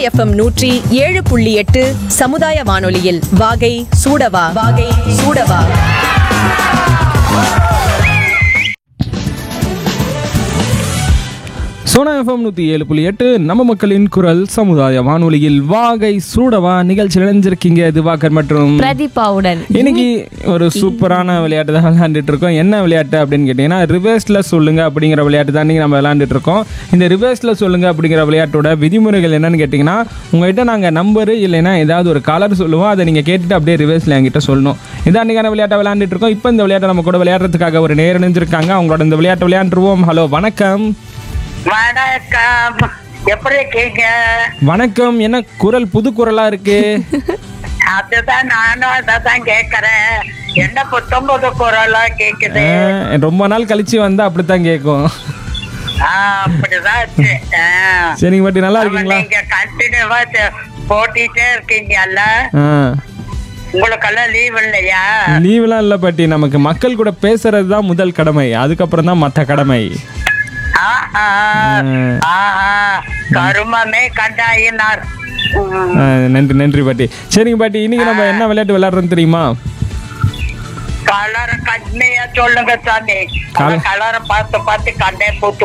FM நூற்றி ஏழு புள்ளி எட்டு சமுதாய வானொலியில் வாகை சூடவா வாகை சூடவா சோனா எஃப்எம் நூற்றி ஏழு புள்ளி எட்டு நம்ம மக்களின் குரல் சமுதாய வானொலியில் வாகை சூடவா நிகழ்ச்சி இணைஞ்சிருக்கீங்க திவாகர் மற்றும் பிரதீபாவுடன் இன்னைக்கு ஒரு சூப்பரான விளையாட்டு தான் விளையாண்டுட்டு இருக்கோம் என்ன விளையாட்டு அப்படின்னு கேட்டிங்கன்னா ரிவர்ஸில் சொல்லுங்க அப்படிங்கிற விளையாட்டு தான் நீங்கள் நம்ம விளையாண்டுட்டு இருக்கோம் இந்த ரிவர்ஸில் சொல்லுங்க அப்படிங்கிற விளையாட்டோட விதிமுறைகள் என்னன்னு கேட்டிங்கன்னா உங்கள்கிட்ட நாங்கள் நம்பரு இல்லைன்னா ஏதாவது ஒரு கலர் சொல்லுவோம் அதை நீங்கள் கேட்டுட்டு அப்படியே ரிவர்ஸில் என்கிட்ட சொல்லணும் இதான் அன்றைக்கான விளையாட்டை விளையாண்டுட்டு இருக்கோம் இப்போ இந்த விளையாட்டை நம்ம கூட விளையாடுறதுக்காக ஒரு நேரம் இணைஞ்சிருக்காங்க அவங்களோட இந்த விளையாட்டை விளையாண்டுருவோம் ஹலோ வணக்கம் வணக்கம் எப்படி இருக்கீங்க வணக்கம் என்ன குரல் புது குரலா இருக்கு அதுதான் நானும் அதான் கேக்குறேன் என்ன புத்தம்பது குரலா கேக்குது ஆ, ரொம்ப நாள் கழிச்சு வந்தா அப்படித்தான் கேட்கும் ஆ, அப்படிதான் இருக்கு. ஆ. சரிங்க பாட்டி நல்லா அப்ப இருக்கீங்களா நீங்க கண்டினியூவா போட்டிட்டே இருக்கீங்கல்ல ஆ உங்களுக்கெல்லாம் லீவ் இல்லையா லீவ்லாம் இல்லை பாட்டி நமக்கு மக்கள் கூட பேசுறது தான் முதல் கடமை அதுக்கப்புறம் தான் மற்ற கடமை ஆஹா. ஆஹா. கருமமே கண்டாயினார் ம். ஆ, நன்றி நன்றி பாட்டி சரிங்க பாட்டி இன்னைக்கு நம்ம என்ன விளையாட்டு விளையாடுறோம் தெரியுமா கலரை கண்மையா சொல்லுங்க சாமி கல- கலரை பார்த்து பார்த்து கண்ணே பூத்து